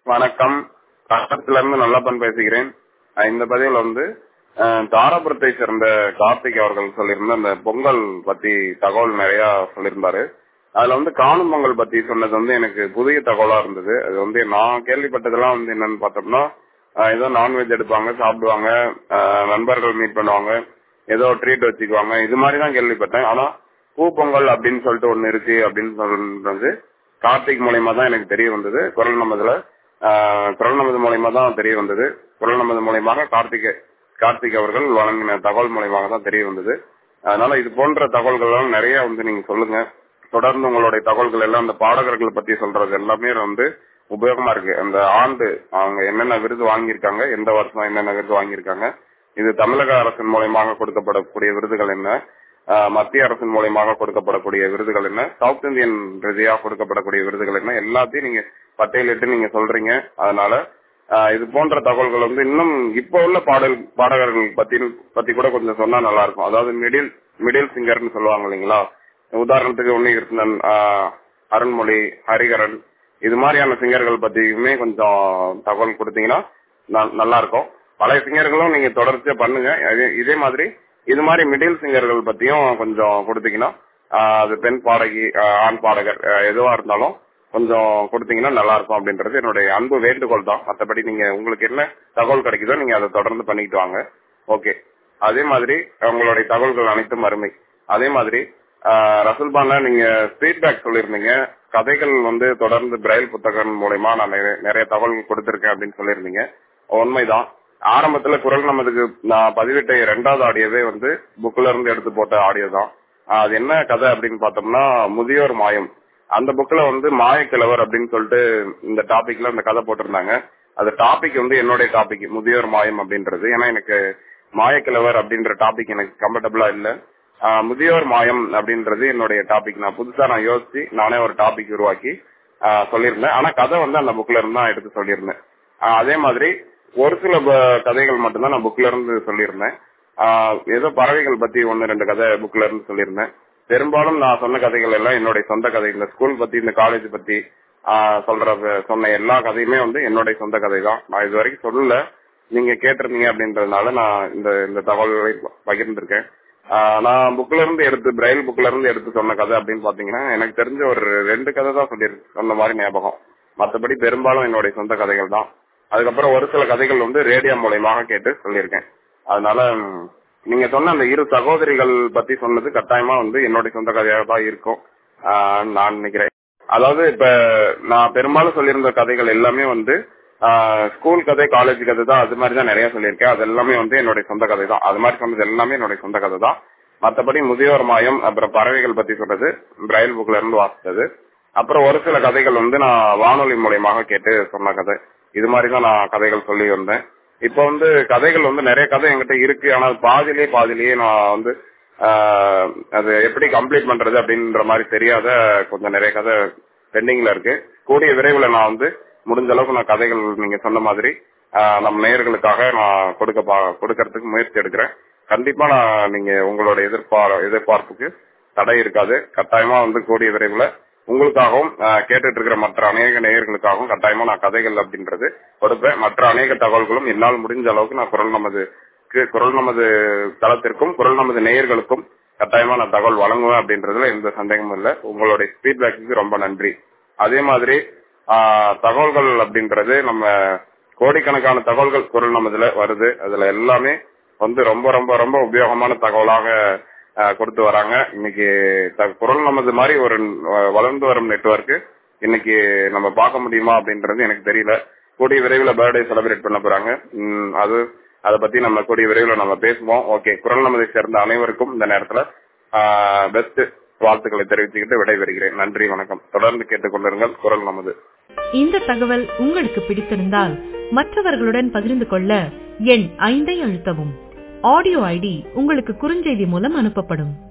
வணக்கம் கட்டத்துல இருந்து நல்லப்பன் பேசுகிறேன் அஹ் இந்த பதிவில் வந்து அஹ், தாராபுரத்தை சேர்ந்த கார்த்திக் அவர்கள் சொல்லியிருந்த அந்த பொங்கல் பத்தி தகவல் நிறைய சொல்லியிருந்தாரு அதுல வந்து காணும் பொங்கல் பத்தி சொன்னது வந்து எனக்கு புதிய தகவலா இருந்தது அது வந்து நான் கேள்விப்பட்டதெல்லாம் வந்து என்னன்னு பார்த்தோம்னா அஹ், ஏதோ நான்வெஜ் எடுப்பாங்க சாப்பிடுவாங்க அஹ், நண்பர்கள் மீட் பண்ணுவாங்க ஏதோ ட்ரீட் வச்சுக்குவாங்க இது மாதிரி தான் கேள்விப்பட்டேன் ஆனா பூ பொங்கல் அப்படின்னு சொல்லிட்டு ஒண்ணு இருக்கு அப்படின்னு சொல்றது கார்த்திக் மூலியமா தான் எனக்கு தெரிய வந்தது குரல் நமதுல ஆஹ், குரல் நமது மூலியமா தான் தெரிய வந்தது குரல் நமது மூலியமாக கார்த்திக் கார்த்திக் அவர்கள் வழங்கின தகவல் மூலியமாக தான் தெரிய வந்தது அதனால இது போன்ற தகவல்கள் எல்லாம் நிறைய வந்து நீங்க சொல்லுங்க தொடர்ந்து உங்களுடைய தகவல்கள் எல்லாம் அந்த பாடகர்கள் பத்தி சொல்றது எல்லாமே வந்து உபயோகமா இருக்கு அந்த ஆண்டு அவங்க என்னென்ன விருது வாங்கியிருக்காங்க எந்த வருஷம் என்னென்ன விருது வாங்கியிருக்காங்க இது தமிழக அரசின் மூலியமாக கொடுக்கப்படக்கூடிய விருதுகள் என்ன ஆஹ் மத்திய அரசின் மூலியமாக கொடுக்கப்படக்கூடிய விருதுகள் என்ன சவுத் இந்தியன் ரீதியா கொடுக்கப்படக்கூடிய விருதுகள் என்ன எல்லாத்தையும் நீங்க பட்டியலிட்டு நீங்க சொல்றீங்க அதனால ஆஹ் இது போன்ற தகவல்கள் வந்து இன்னும் இப்ப உள்ள பாடல் பாடகர்கள் பத்தி பத்தி கூட கொஞ்சம் சொன்னா நல்லா இருக்கும் அதாவது மிடில் மிடில் சிங்கர்னு சொல்லுவாங்க இல்லைங்களா உதாரணத்துக்கு உன்னிகிருஷ்ணன் ஆஹ் அருண்மொழி ஹரிகரன் இது மாதிரியான சிங்கர்கள் பத்தியுமே கொஞ்சம் தகவல் கொடுத்தீங்கன்னா ந- நல்லா இருக்கும் பழைய சிங்கர்களும் நீங்க தொடர்ச்சியா பண்ணுங்க அதே- இதே மாதிரி இது மாதிரி மிடில் சிங்கர்கள் பத்தியும் கொஞ்சம் கொடுத்தீங்கன்னா ஆஹ் அது பெண் பாடகி ஆஹ் ஆண் பாடகர் ஆஹ் எதுவா இருந்தாலும் கொஞ்சம் கொடுத்தீங்கன்னா நல்லா இருக்கும் அப்படின்றது என்னுடைய அன்பு வேண்டுகோள் தான் மற்றபடி நீங்க உங்களுக்கு என்ன தகவல் கிடைக்குதோ நீங்க அதை தொடர்ந்து பண்ணிக்கிட்டு வாங்க ஓகே அதே மாதிரி உங்களுடைய தகவல்கள் அனைத்தும் அருமை அதே மாதிரி ஆஹ் ரசல்பான்ல நீங்க ஃபீட்பேக் சொல்லியிருந்தீங்க கதைகள் வந்து தொடர்ந்து பிரைல் புத்தகம் மூலயமா நான் நிறைய நிறைய தகவல் கொடுத்திருக்கேன் அப்படின்னு சொல்லியிருந்தீங்க உண்மைதான் ஆரம்பத்துல குரல் நமதுக்கு நான் பதிவிட்ட இரண்டாவது ஆடியோவே வந்து புக்ல இருந்து எடுத்து போட்ட ஆடியோ தான் ஆஹ் அது என்ன கதை அப்படின்னு பார்த்தோம்னா முதியோர் மாயம் அந்த புக்ல வந்து மாயக்கிழவர் அப்படின்னு சொல்லிட்டு இந்த டாபிக்ல அந்த கதை போட்டிருந்தாங்க அந்த டாபிக் வந்து என்னுடைய டாபிக் முதியோர் மாயம் அப்படின்றது ஏன்னா எனக்கு மாயக்கிழவர் அப்படின்ற டாபிக் எனக்கு கம்ஃபர்டபுளா இல்ல ஆஹ் முதியோர் மாயம் அப்படின்றது என்னுடைய டாபிக் நான் புதுசா நான் யோசிச்சு நானே ஒரு டாபிக் உருவாக்கி ஆஹ் சொல்லியிருந்தேன் ஆனா கதை வந்து அந்த புக்ல இருந்து தான் எடுத்து சொல்லியிருந்தேன் ஆஹ் அதே மாதிரி ஒரு சில ப- கதைகள் மட்டும்தான் நான் புக்ல இருந்து சொல்லியிருந்தேன் ஆஹ் ஏதோ பறவைகள் பத்தி ஒன்னு ரெண்டு கதை புக்ல இருந்து சொல்லியிருந்தேன் பெரும்பாலும் நான் சொன்ன கதைகள் எல்லாம் என்னுடைய சொந்த கதை இந்த ஸ்கூல் பத்தி இந்த காலேஜ் பத்தி ஆஹ் சொல்ற சொன்ன எல்லா கதையுமே வந்து என்னுடைய சொந்த கதை தான் நான் இது வரைக்கும் சொல்லல நீங்க கேட்டிருந்தீங்க அப்படின்றதுனால நான் இந்த இந்த தகவல்களை பகிர்ந்திருக்கேன் ஆஹ் நான் புக்ல இருந்து எடுத்து பிரைல் புக்ல இருந்து எடுத்து சொன்ன கதை அப்படின்னு பாத்தீங்கன்னா எனக்கு தெரிஞ்ச ஒரு ரெண்டு கதை தான் சொல்லியிருக்கேன் சொன்ன மாதிரி ஞாபகம் மத்தபடி பெரும்பாலும் என்னுடைய சொந்த கதைகள் தான் அதுக்கப்புறம் ஒரு சில கதைகள் வந்து ரேடியோ மூலயமாக கேட்டு சொல்லியிருக்கேன் அதனால ம், நீங்க சொன்ன அந்த இரு சகோதரிகள் பத்தி சொன்னது கட்டாயமா வந்து என்னுடைய சொந்த கதையாக தான் இருக்கும் ஆஹ் நான் நினைக்கிறேன் அதாவது இப்ப நான் பெரும்பாலும் சொல்லியிருந்த கதைகள் எல்லாமே வந்து ஆஹ் ஸ்கூல் கதை காலேஜ் கதை தான் அது மாதிரி தான் நிறைய சொல்லியிருக்கேன் அது எல்லாமே வந்து என்னுடைய சொந்த கதை தான் அது மாதிரி சொன்னது எல்லாமே என்னுடைய சொந்த கதை தான் மத்தபடி முதியோர் மாயம் அப்புறம் பறவைகள் பத்தி சொன்னது பிரைல் புக்ல இருந்து வாசித்தது அப்புறம் ஒரு சில கதைகள் வந்து நான் வானொலி மூலியமாக கேட்டு சொன்ன கதை இது மாதிரி தான் நான் கதைகள் சொல்லி வந்தேன் இப்ப வந்து கதைகள் வந்து நிறைய கதை என்கிட்ட இருக்கு ஆனால் பாதிலேயே பாதிலேயே நான் வந்து ஆஹ், அது எப்படி கம்ப்ளீட் பண்றது அப்படின்ற மாதிரி தெரியாத கொஞ்சம் நிறைய கதை பெண்டிங்ல இருக்கு கூடிய விரைவில் நான் வந்து முடிஞ்ச அளவுக்கு நான் கதைகள் நீங்க சொன்ன மாதிரி ஆஹ், நம்ம நேயர்களுக்காக நான் கொடுக்க பா- கொடுக்கறதுக்கு முயற்சி எடுக்கிறேன் கண்டிப்பா நான் நீங்க உங்களோட எதிர்பார் எதிர்பார்ப்புக்கு தடை இருக்காது கட்டாயமா வந்து கூடிய விரைவில் உங்களுக்காகவும் ஆஹ், கேட்டுட்டு இருக்கிற மற்ற அநேக நேயர்களுக்காகவும் கட்டாயமா நான் கதைகள் அப்படின்றது கொடுப்பேன் மற்ற அநேக தகவல்களும் என்னால் முடிஞ்ச அளவுக்கு நான் குரல் நமது கு- குரல் நமது தளத்திற்கும் குரல் நமது நேயர்களுக்கும் கட்டாயமா நான் தகவல் வழங்குவேன் அப்படின்றதுல எந்த சந்தேகமும் இல்லை உங்களுடைய ஃபீட்பேக்கு ரொம்ப நன்றி அதே மாதிரி ஆஹ், தகவல்கள் அப்படின்றது நம்ம கோடிக்கணக்கான தகவல்கள் குரல் நமதுல வருது அதுல எல்லாமே வந்து ரொம்ப ரொம்ப ரொம்ப உபயோகமான தகவலாக ஆஹ், கொடுத்து வராங்க இன்னைக்கு த- குரல் நமது மாதிரி ஒரு அஹ், வளர்ந்து வரும் நெட்வொர்க் இன்னைக்கு நம்ம பார்க்க முடியுமா அப்படின்றது எனக்கு தெரியல கூடிய விரைவில் பர்த்டே செலிப்ரேட் பண்ண போறாங்க உம், அது அதை பத்தி நம்ம கூடிய விரைவில் நம்ம பேசுவோம் ஓகே குரல் நமதை சேர்ந்த அனைவருக்கும் இந்த நேரத்துல பெஸ்ட் வாழ்த்துக்களை தெரிவிச்சுக்கிட்டு விடைபெறுகிறேன் நன்றி வணக்கம் தொடர்ந்து கேட்டுக்கொண்டிருங்கள் குரல் நமது இந்த தகவல் உங்களுக்கு பிடித்திருந்தால் மற்றவர்களுடன் பகிர்ந்து கொள்ள எண் ஐந்தை அழுத்தவும் ஆடியோ ஐடி உங்களுக்கு குறுஞ்செய்தி மூலம் அனுப்பப்படும்